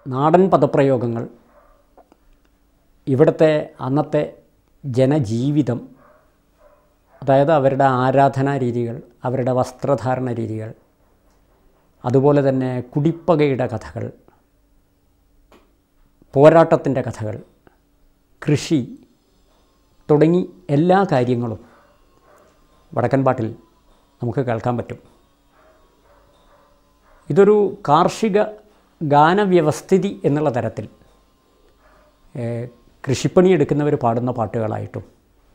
നാടൻ പദപ്രയോഗങ്ങൾ ഇവിടുത്തെ അന്നത്തെ ജനജീവിതം അതായത് അവരുടെ ആരാധനാ രീതികൾ അവരുടെ വസ്ത്രധാരണ രീതികൾ അതുപോലെ തന്നെ കുടിപ്പകയുടെ കഥകൾ പോരാട്ടത്തിൻ്റെ കഥകൾ കൃഷി തുടങ്ങി എല്ലാ കാര്യങ്ങളും വടക്കൻ പാട്ടിൽ നമുക്ക് കേൾക്കാൻ പറ്റും ഇതൊരു കാർഷിക ഗാനവ്യവസ്ഥിതി എന്നുള്ള തരത്തിൽ ഏഹ്, കൃഷിപ്പണി എടുക്കുന്നവർ പാടുന്ന പാട്ടുകളായിട്ടും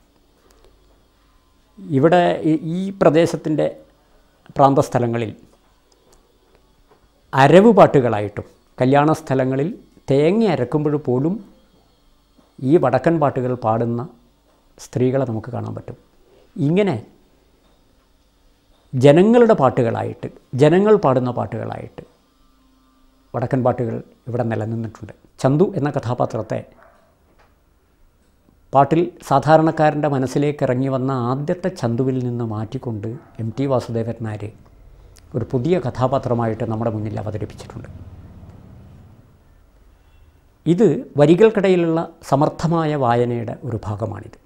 ഇവിടെ ഈ- ഈ പ്രദേശത്തിൻ്റെ പ്രാന്തസ്ഥലങ്ങളിൽ അരവ് പാട്ടുകളായിട്ടും കല്യാണ സ്ഥലങ്ങളിൽ തേങ്ങ അരക്കുമ്പോൾ പോലും ഈ വടക്കൻ പാട്ടുകൾ പാടുന്ന സ്ത്രീകളെ നമുക്ക് കാണാൻ പറ്റും ഇങ്ങനെ ജനങ്ങളുടെ പാട്ടുകളായിട്ട് ജനങ്ങൾ പാടുന്ന പാട്ടുകളായിട്ട് വടക്കൻ പാട്ടുകൾ ഇവിടെ നിലനിന്നിട്ടുണ്ട് ചന്തു എന്ന കഥാപാത്രത്തെ പാട്ടിൽ സാധാരണക്കാരൻ്റെ മനസ്സിലേക്ക് ഇറങ്ങി വന്ന ആദ്യത്തെ ചന്തുവിൽ നിന്ന് മാറ്റിക്കൊണ്ട് എം ടി വാസുദേവൻ നായർ ഒരു പുതിയ കഥാപാത്രമായിട്ട് നമ്മുടെ മുന്നിൽ അവതരിപ്പിച്ചിട്ടുണ്ട് ഇത് വരികൾക്കിടയിലുള്ള സമർത്ഥമായ വായനയുടെ ഒരു ഭാഗമാണിത്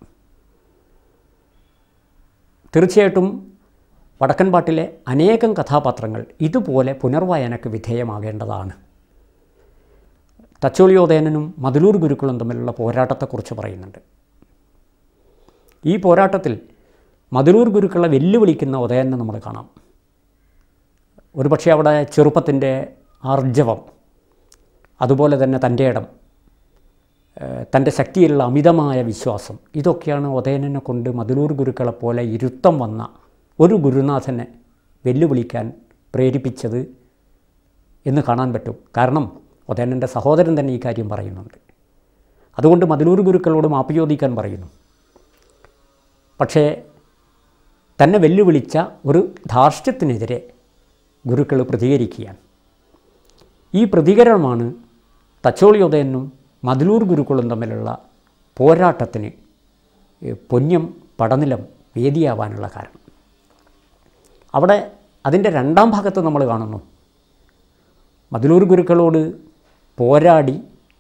തീർച്ചയായിട്ടും വടക്കൻ പാട്ടിലെ അനേകം കഥാപാത്രങ്ങൾ ഇതുപോലെ പുനർവായനക്ക് വിധേയമാകേണ്ടതാണ് തച്ചോളിയോദയനും മതിലൂർ ഗുരുക്കളും തമ്മിലുള്ള പോരാട്ടത്തെക്കുറിച്ച് പറയുന്നുണ്ട് ഈ പോരാട്ടത്തിൽ മതിലൂർ ഗുരുക്കളെ വെല്ലുവിളിക്കുന്ന ഉദയനെ നമ്മൾ കാണാം ഒരുപക്ഷെ അവിടെ ചെറുപ്പത്തിൻ്റെ ആർജവം അതുപോലെ തന്നെ തൻ്റെ ഇടം ഏഹ് തൻ്റെ ശക്തിയിലുള്ള അമിതമായ വിശ്വാസം ഇതൊക്കെയാണ് ഉദയനനെ കൊണ്ട് മതിലൂർ ഗുരുക്കളെ പോലെ ഇരുത്തം വന്ന ഒരു ഗുരുനാഥനെ വെല്ലുവിളിക്കാൻ പ്രേരിപ്പിച്ചത് എന്ന് കാണാൻ പറ്റും കാരണം ഉദയനൻ്റെ സഹോദരൻ തന്നെ ഈ കാര്യം പറയുന്നുണ്ട് അതുകൊണ്ട് മതിലൂർ ഗുരുക്കളോട് മാപ്പ് ചോദിക്കാൻ പറയുന്നു പക്ഷേ തന്നെ വെല്ലുവിളിച്ച ഒരു ധാർഷ്ട്യത്തിനെതിരെ ഗുരുക്കൾ പ്രതികരിക്കുകയാണ് ഈ പ്രതികരണമാണ് തച്ചോളിയോദയനും മതിലൂർ ഗുരുക്കളും തമ്മിലുള്ള പോരാട്ടത്തിന് ഏഹ്, പൊന്നം പടനിലം വേദിയാവാനുള്ള കാരണം അവിടെ അതിൻ്റെ രണ്ടാം ഭാഗത്ത് നമ്മൾ കാണുന്നു മതിലൂർ ഗുരുക്കളോട് പോരാടി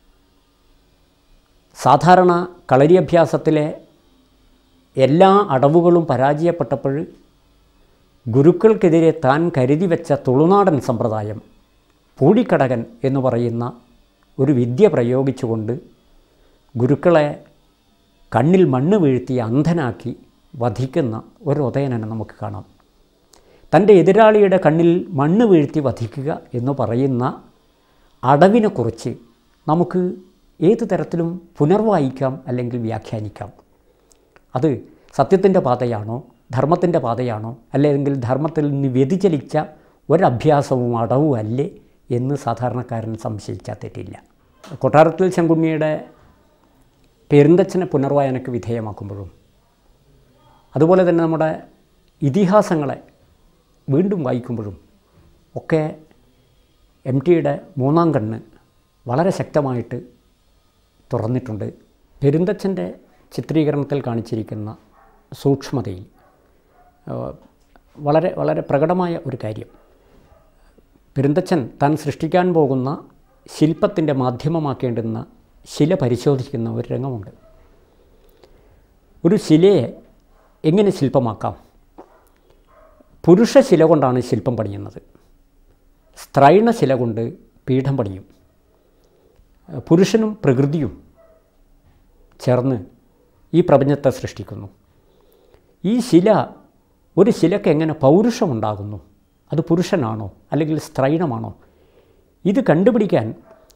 സാധാരണ കളരി അഭ്യാസത്തിലെ എല്ലാ അടവുകളും പരാജയപ്പെട്ടപ്പോൾ ഗുരുക്കൾക്കെതിരെ താൻ കരുതി വെച്ച തുളുനാടൻ സമ്പ്രദായം പൂഴിക്കടകൻ എന്ന് പറയുന്ന ഒരു വിദ്യ പ്രയോഗിച്ചുകൊണ്ട് ഗുരുക്കളെ കണ്ണിൽ മണ്ണ് വീഴ്ത്തി അന്ധനാക്കി വധിക്കുന്ന ഒരു ഉദയനനെ നമുക്ക് കാണാം തൻ്റെ എതിരാളിയുടെ കണ്ണിൽ മണ്ണ് വീഴ്ത്തി വധിക്കുക എന്ന് പറയുന്ന അടവിനെക്കുറിച്ച് നമുക്ക് ഏത് തരത്തിലും പുനർവായിക്കാം അല്ലെങ്കിൽ വ്യാഖ്യാനിക്കാം അത് സത്യത്തിൻ്റെ പാതയാണോ ധർമ്മത്തിൻ്റെ പാതയാണോ അല്ലെങ്കിൽ ധർമ്മത്തിൽ നിന്ന് വ്യതിചലിച്ച ഒരഭ്യാസവും അടവും അല്ലേ എന്ന് സാധാരണക്കാരൻ സംശയിച്ചാൽ തെറ്റില്ല കൊട്ടാരത്തിൽ ശങ്കുണ്ണിയുടെ പെരുന്തച്ഛനെ പുനർവായനക്ക് വിധേയമാക്കുമ്പോഴും അതുപോലെ തന്നെ നമ്മുടെ ഇതിഹാസങ്ങളെ വീണ്ടും വായിക്കുമ്പോഴും ഒക്കെ എം ടിയുടെ മൂന്നാം കണ്ണ് വളരെ ശക്തമായിട്ട് തുറന്നിട്ടുണ്ട് പെരുന്തച്ഛൻ്റെ ചിത്രീകരണത്തിൽ കാണിച്ചിരിക്കുന്ന സൂക്ഷ്മതയിൽ ആ, വളരെ വളരെ പ്രകടമായ ഒരു കാര്യം പെരുന്തച്ഛൻ താൻ സൃഷ്ടിക്കാൻ പോകുന്ന ശില്പത്തിൻ്റെ മാധ്യമമാക്കേണ്ടുന്ന ശില പരിശോധിക്കുന്ന ഒരു രംഗമുണ്ട് ഒരു ശിലയെ എങ്ങനെ ശില്പമാക്കാം പുരുഷ ശില കൊണ്ടാണ് ശില്പം പണിയുന്നത് സ്ത്രൈണ ശില കൊണ്ട് പീഠം പണിയും പുരുഷനും പ്രകൃതിയും ചേർന്ന് ഈ പ്രപഞ്ചത്തെ സൃഷ്ടിക്കുന്നു ഈ ശില ഒരു ശിലക്ക് എങ്ങനെ പൗരുഷമുണ്ടാകുന്നു അത് പുരുഷനാണോ അല്ലെങ്കിൽ സ്ത്രൈണമാണോ ഇത് കണ്ടുപിടിക്കാൻ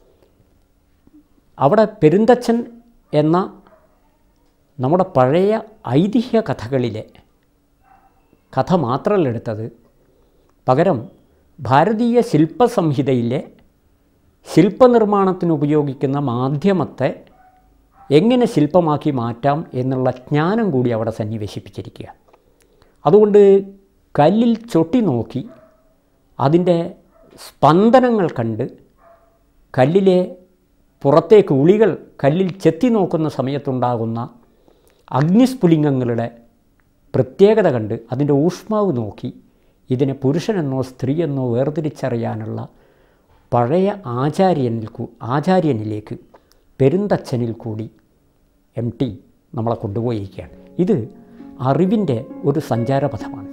അവിടെ പെരുന്തച്ഛൻ എന്ന നമ്മുടെ പഴയ ഐതിഹ്യ കഥകളിലെ കഥ മാത്രമല്ല എടുത്തത് പകരം ഭാരതീയ ശില്പസംഹിതയിലെ ശില്പനിർമ്മാണത്തിന് ഉപയോഗിക്കുന്ന മാധ്യമത്തെ എങ്ങനെ ശില്പമാക്കി മാറ്റാം എന്നുള്ള ജ്ഞാനം കൂടി അവിടെ സന്നിവേശിപ്പിച്ചിരിക്കുക അതുകൊണ്ട് കല്ലിൽ ചൊട്ടി നോക്കി അതിൻ്റെ സ്പന്ദനങ്ങൾ കണ്ട് കല്ലിലെ പുറത്തേക്ക് ഉളികൾ കല്ലിൽ ചെത്തി നോക്കുന്ന സമയത്തുണ്ടാകുന്ന അഗ്നിസ്ഫുലിംഗങ്ങളുടെ പ്രത്യേകത കണ്ട് അതിൻ്റെ ഊഷ്മാവ് നോക്കി ഇതിനെ പുരുഷനെന്നോ സ്ത്രീയെന്നോ വേർതിരിച്ചറിയാനുള്ള പഴയ ആചാര്യനിൽ കൂ ആചാര്യനിലേക്ക് പെരുന്തച്ഛനിൽ കൂടി എം ടി നമ്മളെ കൊണ്ടുപോയിരിക്കുകയാണ് ഇത് അറിവിൻ്റെ ഒരു സഞ്ചാരപഥമാണ്